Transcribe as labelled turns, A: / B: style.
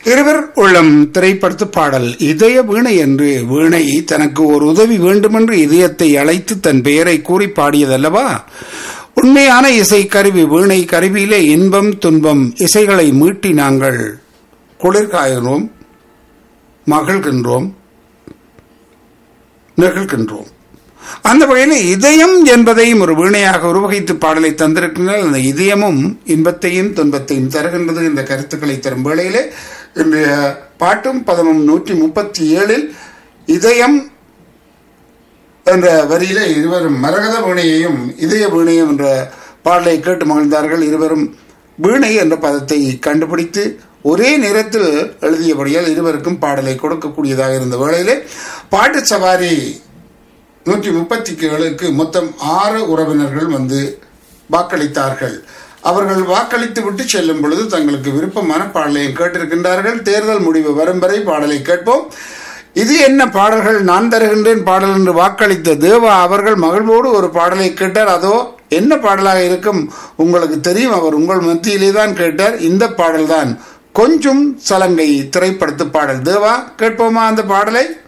A: இருவர் உள்ளம் திரைப்படத்து பாடல் இதய வீணை என்று வீணை தனக்கு ஒரு உதவி வேண்டுமென்று இதயத்தை அழைத்து தன் பெயரை கூறி பாடியதல்லவா உண்மையான இசை கருவி வீணை கருவியிலே இன்பம் துன்பம் இசைகளை மீட்டி நாங்கள் குளிர்காய்கிறோம் மகிழ்கின்றோம் நெகிழ்கின்றோம் அந்த வகையில் இதயம் என்பதையும் ஒரு வீணையாக உருவகித்து பாடலை தந்திருக்கின்றால் அந்த இதயமும் இன்பத்தையும் துன்பத்தையும் தருகின்றது இந்த கருத்துக்களை தரும் வேளையிலே இன்றைய பாட்டும் பதமும் நூற்றி முப்பத்தி ஏழில் இதயம் என்ற வரியிலே இருவரும் மரகத வீணையையும் இதய வீணையும் என்ற பாடலை கேட்டு மகிழ்ந்தார்கள் இருவரும் வீணை என்ற பதத்தை கண்டுபிடித்து ஒரே நேரத்தில் எழுதியபடியால் இருவருக்கும் பாடலை கொடுக்கக்கூடியதாக இருந்த வேளையிலே பாட்டு சவாரி நூற்றி முப்பத்தி ஏழுக்கு மொத்தம் ஆறு உறவினர்கள் வந்து வாக்களித்தார்கள் அவர்கள் வாக்களித்து விட்டு செல்லும் பொழுது தங்களுக்கு விருப்பமான பாடலையும் கேட்டிருக்கின்றார்கள் தேர்தல் முடிவு வரும் வரை பாடலை கேட்போம் இது என்ன பாடல்கள் நான் தருகின்றேன் பாடல் என்று வாக்களித்த தேவா அவர்கள் மகிழ்வோடு ஒரு பாடலை கேட்டார் அதோ என்ன பாடலாக இருக்கும் உங்களுக்கு தெரியும் அவர் உங்கள் மத்தியிலே தான் கேட்டார் இந்த பாடல்தான் கொஞ்சம் சலங்கை திரைப்படத்து பாடல் தேவா கேட்போமா அந்த பாடலை